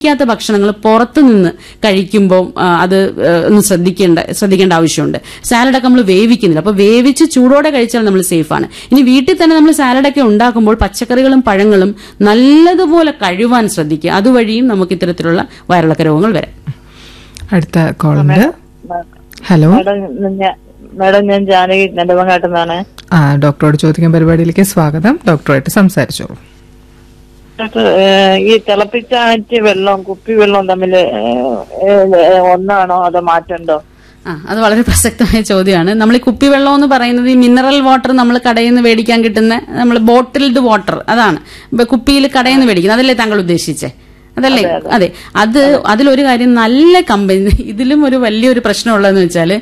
ാത്ത ഭക്ഷണങ്ങൾ പുറത്തു നിന്ന് കഴിക്കുമ്പോൾ ആ, അത് ആ, ഒന്ന് ശ്രദ്ധിക്കേണ്ട ശ്രദ്ധിക്കേണ്ട ആവശ്യമുണ്ട് സാലഡൊക്കെ നമ്മൾ വേവിക്കുന്നില്ല അപ്പൊ വേവിച്ച് ചൂടോടെ കഴിച്ചാൽ നമ്മൾ സേഫാണ് ഇനി വീട്ടിൽ തന്നെ നമ്മൾ സാലഡൊക്കെ ഉണ്ടാക്കുമ്പോൾ പച്ചക്കറികളും പഴങ്ങളും നല്ലതുപോലെ കഴുകാൻ ശ്രദ്ധിക്കുക അതുവഴിയും നമുക്ക് ഇത്തരത്തിലുള്ള വയറിളക്ക രോഗങ്ങൾ വരാം അടുത്ത കോളുണ്ട് ഹലോ മാഡം ഞാൻ മാഡം ഞാൻ ജാനകി നെടുമങ്ങാട്ടുന്നാണ് ആ ഡോക്ടറോട് ചോദിക്കാൻ പരിപാടിയിലേക്ക് സ്വാഗതം ഡോക്ടറുമായിട്ട് സംസാരിച്ചോളൂ ഡോക്ടർ ഏഹ്, ഈ തിളപ്പിച്ചാറ്റിയ വെള്ളവും കുപ്പി വെള്ളവും തമ്മിൽ ഒന്നാണോ അതോ മാറ്റമുണ്ടോ ആ അത് വളരെ പ്രസക്തമായ ചോദ്യമാണ് നമ്മൾ ഈ കുപ്പിവെള്ളം എന്ന് പറയുന്നത് ഈ മിനറൽ വാട്ടർ നമ്മൾ കടയിൽ നിന്ന് മേടിക്കാൻ കിട്ടുന്ന നമ്മൾ ബോട്ടിൽഡ് വാട്ടർ അതാണ് ഇപ്പൊ കുപ്പിയിൽ കടയിൽ നിന്ന് മേടിക്കുന്നത് അതല്ലേ താങ്കൾ ഉദ്ദേശിച്ചേ അതല്ലേ അതെ അത് അതിലൊരു കാര്യം നല്ല കമ്പനി ഇതിലും ഒരു വലിയൊരു പ്രശ്നമുള്ളതെന്ന് വെച്ചാൽ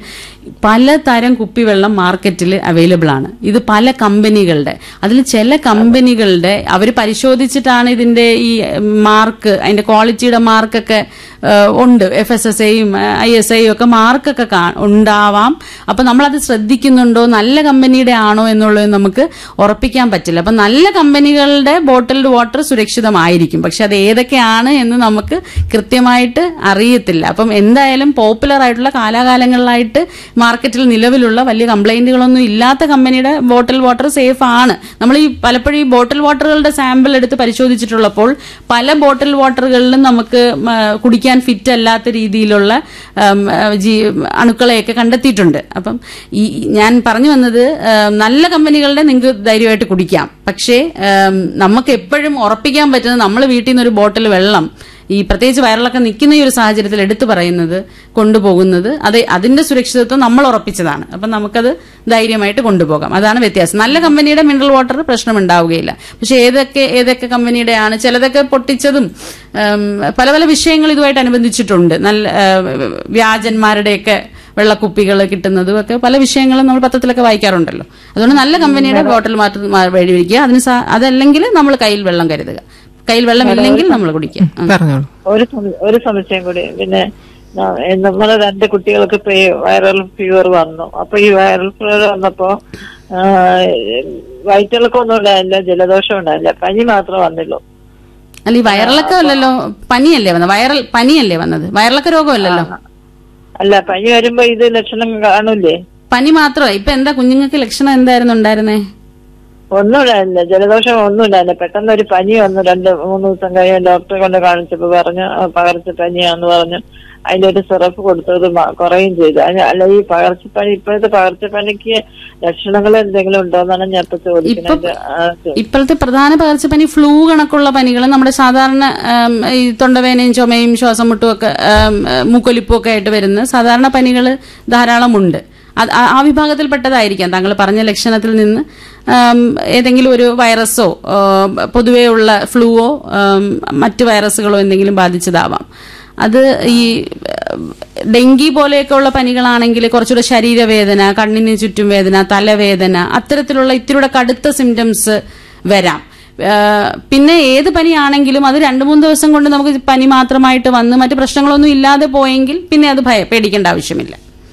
പലതരം കുപ്പിവെള്ളം മാർക്കറ്റിൽ അവൈലബിൾ ആണ് ഇത് പല കമ്പനികളുടെ അതിൽ ചില കമ്പനികളുടെ അവർ പരിശോധിച്ചിട്ടാണ് ഇതിന്റെ ഈ മാർക്ക് അതിന്റെ ക്വാളിറ്റിയുടെ മാർക്കൊക്കെ ഉണ്ട് എഫ് എസ് എസ് ഐയും ഐ എസ് ഐയും ഒക്കെ മാർക്കൊക്കെ കാ- ഉണ്ടാവാം അപ്പൊ നമ്മളത് ശ്രദ്ധിക്കുന്നുണ്ടോ നല്ല കമ്പനിയുടെ ആണോ എന്നുള്ളത് നമുക്ക് ഉറപ്പിക്കാൻ പറ്റില്ല അപ്പൊ നല്ല കമ്പനികളുടെ ബോട്ടിൽഡ് വാട്ടർ സുരക്ഷിതമായിരിക്കും പക്ഷെ അത് ഏതൊക്കെയാണ് എന്ന് നമുക്ക് കൃത്യമായിട്ട് അറിയത്തില്ല അപ്പം എന്തായാലും പോപ്പുലർ ആയിട്ടുള്ള കാലാകാലങ്ങളിലായിട്ട് മാർക്കറ്റിൽ നിലവിലുള്ള വലിയ കംപ്ലൈന്റുകളൊന്നും ഇല്ലാത്ത കമ്പനിയുടെ ബോട്ടിൽ വാട്ടർ സേഫ് ആണ് നമ്മൾ ഈ പലപ്പോഴും ഈ ബോട്ടിൽ വാട്ടറുകളുടെ സാമ്പിൾ എടുത്ത് പരിശോധിച്ചിട്ടുള്ളപ്പോൾ പല ബോട്ടിൽ വാട്ടറുകളിലും നമുക്ക് മ, കുടിക്കാൻ ഫിറ്റ് അല്ലാത്ത രീതിയിലുള്ള ഉം, ജീ അണുക്കളെയൊക്കെ കണ്ടെത്തിയിട്ടുണ്ട് അപ്പം ഈ ഞാൻ പറഞ്ഞു വന്നത് ഉം, നല്ല കമ്പനികളുടെ നിങ്ങൾക്ക് ധൈര്യമായിട്ട് കുടിക്കാം പക്ഷേ ഉം, നമുക്ക് എപ്പോഴും ഉറപ്പിക്കാൻ പറ്റുന്നത് നമ്മൾ വീട്ടിൽ നിന്ന് ഒരു ബോട്ടിൽ വെള്ളം ഈ പ്രത്യേകിച്ച് വയറിളക്കം നിൽക്കുന്ന ഈ ഒരു സാഹചര്യത്തിൽ എടുത്തു പറയുന്നത് കൊണ്ടുപോകുന്നത് അത് അതിന്റെ സുരക്ഷിതത്വം നമ്മൾ ഉറപ്പിച്ചതാണ് അപ്പം നമുക്കത് ധൈര്യമായിട്ട് കൊണ്ടുപോകാം അതാണ് വ്യത്യാസം നല്ല കമ്പനിയുടെ മിനറൽ വാട്ടർ പ്രശ്നം ഉണ്ടാവുകയില്ല പക്ഷെ ഏതൊക്കെ ഏതൊക്കെ കമ്പനിയുടെ ആണ് ചിലതൊക്കെ പൊട്ടിച്ചതും ഉം, പല പല വിഷയങ്ങൾ ഇതുമായിട്ട് അനുബന്ധിച്ചിട്ടുണ്ട് നല്ല ഏഹ്, വ്യാജന്മാരുടെയൊക്കെ വെള്ളക്കുപ്പികൾ കിട്ടുന്നതും ഒക്കെ പല വിഷയങ്ങളും നമ്മൾ പത്രത്തിലൊക്കെ വായിക്കാറുണ്ടല്ലോ അതുകൊണ്ട് നല്ല കമ്പനിയുടെ ബോട്ടിൽ മാറ്റി വഴി വയ്ക്കുക അതിന് സാ- അതല്ലെങ്കിൽ നമ്മൾ കയ്യിൽ വെള്ളം കരുതുക കയ്യിൽ വെള്ളം ഇല്ലെങ്കിൽ നമ്മൾ കുടിക്കുക ആ. പറഞ്ഞോളൂ ഒരു സം- ഒരു സംശയം കൂടി പിന്നെ ന- നമ്മളെ രണ്ട് കുട്ടികൾക്ക് ഇപ്പൊ ഈ വൈറൽ ഫീവർ വന്നു അപ്പൊ ഈ വൈറൽ ഫീവർ വന്നപ്പോ ആ, വയറ്റിളക്കമൊന്നും ഉണ്ടായില്ല ജലദോഷം ഉണ്ടായില്ല പനി മാത്രമേ വന്നുള്ളൂ അല്ല ഈ വയറിളക്കം അല്ലല്ലോ പനിയല്ലേ വന്നത് വൈറൽ പനിയല്ലേ വന്നത് വയറിളക്ക രോഗമല്ലല്ലോ അല്ല പനി വരുമ്പോ ഇത് ലക്ഷണം കാണൂലേ പനി മാത്രമേ ഇപ്പൊ എന്താ കുഞ്ഞുങ്ങൾക്ക് ലക്ഷണം എന്തായിരുന്നു ഉണ്ടായിരുന്നേ ഒന്നും ഉണ്ടായില്ല ജലദോഷം ഒന്നും ഉണ്ടായില്ല പെട്ടെന്ന് ഒരു പനി വന്നു രണ്ട് മൂന്ന് ദിവസം കഴിഞ്ഞ് ഡോക്ടറെ കൊണ്ട് കാണിച്ചപ്പോ പറഞ്ഞു ആ, പകർച്ചപ്പനിയാന്ന് പറഞ്ഞു അതിന്റെ ഒരു സിറപ്പ് കൊടുത്തത് മ- കുറയും ചെയ്തു അതിന് അല്ല ഈ പകർച്ചപ്പനി ഇപ്പോഴത്തെ പകർച്ചപ്പനിക്ക് ലക്ഷണങ്ങൾ എന്തെങ്കിലും ഉണ്ടോന്നാണ് ഞാൻ ഇപ്പൊ ചോദിക്കുന്നത് ആ, ചോ- ഇപ്പോഴത്തെ പ്രധാന പകർച്ചപ്പനി ഫ്ലൂ കണക്കുള്ള പനികൾ നമ്മുടെ സാധാരണ ആം, ഈ തൊണ്ടവേനയും ചുമയും ശ്വാസം മുട്ടും ഒക്കെ ആം, മൂക്കൊലിപ്പും ഒക്കെ ആയിട്ട് വരുന്ന സാധാരണ പനികൾ ധാരാളമുണ്ട് അത് ആ- ആ വിഭാഗത്തിൽപ്പെട്ടതായിരിക്കാം താങ്കൾ പറഞ്ഞ ലക്ഷണത്തിൽ നിന്ന് ആം, ഏതെങ്കിലും ഒരു വൈറസോ ആ, പൊതുവെയുള്ള ഫ്ലൂവോ ആം, മറ്റ് വൈറസുകളോ എന്തെങ്കിലും ബാധിച്ചതാവാം അത് ഈ ഏഹ്, ഡെങ്കി പോലെയൊക്കെയുള്ള പനികളാണെങ്കിൽ കുറച്ചുകൂടെ ശരീരവേദന കണ്ണിന് ചുറ്റും വേദന തലവേദന അത്തരത്തിലുള്ള ഇത്തിരിയുടെ കടുത്ത സിംറ്റംസ് വരാം ഏഹ്, പിന്നെ ഏത് പനിയാണെങ്കിലും അത് രണ്ടു മൂന്ന് ദിവസം കൊണ്ട് നമുക്ക് പനി മാത്രമായിട്ട് വന്ന് മറ്റു പ്രശ്നങ്ങളൊന്നും ഇല്ലാതെ പോയെങ്കിൽ പിന്നെ അത് ഭയ പേടിക്കേണ്ട ആവശ്യമില്ല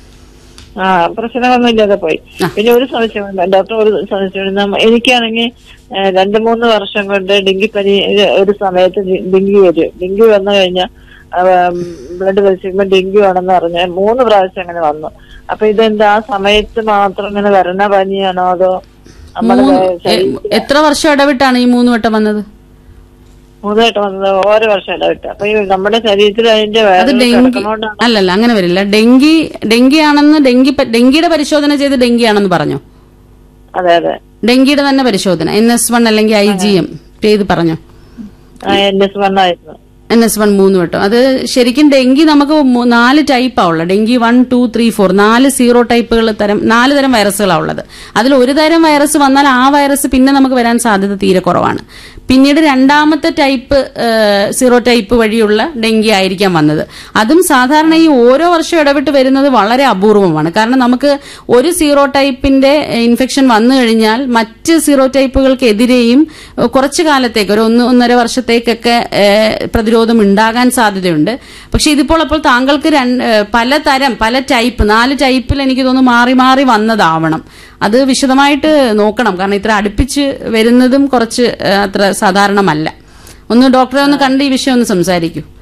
ആ പ്രശ്നമൊന്നും ഇല്ലാതെ പോയി പിന്നെ ഒരു സംശയം ഡോക്ടർ ഒരു സംശയം നമ്മ- എനിക്കാണെങ്കിൽ ഏ, രണ്ട് മൂന്ന് വർഷം കൊണ്ട് ഡെങ്കിപ്പനി ഏ, ഒരു സമയത്ത് ഡി- ഡെങ്കി വരും ഡെങ്കി വന്നു കഴിഞ്ഞാൽ ബ്ലഡ് പരിശോധിക്കുമ്പോൾ ഡെങ്കി ആണെന്ന് പറഞ്ഞ് മൂന്ന് പ്രാവശ്യം അങ്ങനെ വന്നു അപ്പൊ ഇതെന്താ ആ സമയത്ത് മാത്രം ഇങ്ങനെ വരണ പനിയാണോ അതോ നമ്മുടെ മൂന്ന് ശരീരം എ- എത്ര വർഷം ഇടവിട്ടാണ് ഈ മൂന്ന് വട്ടം വന്നത് മൂന്നായിട്ട് വന്നത് ഓരോ വർഷം ഇടവിട്ട് അപ്പൊ ഈ നമ്മുടെ ശരീരത്തിൽ അതിന്റെ അത് വൈറസ് ഡെങ്കി കിടക്കണോണ്ടാണ് അല്ലല്ല അങ്ങനെ വരില്ല ഡെങ്കി ഡെങ്കി ആണെന്ന് ഡെങ്കി പ- ഡെങ്കിയുടെ പരിശോധന ചെയ്ത് ഡെങ്കി ആണെന്ന് പറഞ്ഞോ അതെ അതെ ഡെങ്കിയുടെ തന്നെ പരിശോധന എൻ എസ് വൺ അല്ലെങ്കിൽ ഐ ജി എം ചെയ്ത് പറഞ്ഞോ എൻ എസ് വൺ ആയിരുന്നു എൻ എസ് വൺ മൂന്ന് വട്ടം അത് ശരിക്കും ഡെങ്കി നമുക്ക് മൂ- നാല് ടൈപ്പാ ഉള്ളത് dengue one two three four നാല് സീറോ ടൈപ്പുകൾ തരം നാല് തരം വൈറസുകളാണ് ഉള്ളത് അതിൽ ഒരു തരം വൈറസ് വന്നാൽ ആ വൈറസ് പിന്നെ നമുക്ക് വരാൻ സാധ്യത തീരെ കുറവാണ് പിന്നീട് രണ്ടാമത്തെ ടൈപ്പ് ഏഹ്, സീറോ ടൈപ്പ് വഴിയുള്ള ഡെങ്കി ആയിരിക്കാം വന്നത് അതും സാധാരണ ഈ ഓരോ വർഷം ഇടവിട്ട് വരുന്നത് വളരെ അപൂർവമാണ് കാരണം നമുക്ക് ഒരു സീറോ ടൈപ്പിന്റെ ഇൻഫെക്ഷൻ വന്നു കഴിഞ്ഞാൽ മറ്റ് സീറോ ടൈപ്പുകൾക്കെതിരെയും ഏഹ്, കുറച്ചു കാലത്തേക്ക് ഒരു ഒന്ന് ഒന്നര വർഷത്തേക്കൊക്കെ ഏഹ്, പ്രതിരോധം ഉണ്ടാകാൻ സാധ്യതയുണ്ട് പക്ഷെ ഇതിപ്പോൾ അപ്പോൾ താങ്കൾക്ക് രണ്ട് ഏഹ്, പലതരം പല ടൈപ്പ് നാല് ടൈപ്പിൽ എനിക്ക് തോന്നുന്നു മാറി മാറി വന്നതാവണം അത് വിശദമായിട്ട് നോക്കണം കാരണം ഇത്ര അടുപ്പിച്ച് വരുന്നതും കുറച്ച് ഏഹ്, അത്ര സാധാരണമല്ല ഒന്ന് ഡോക്ടറെ ഒന്ന് കണ്ട് ഈ വിഷയം ഒന്ന് സംസാരിക്കൂ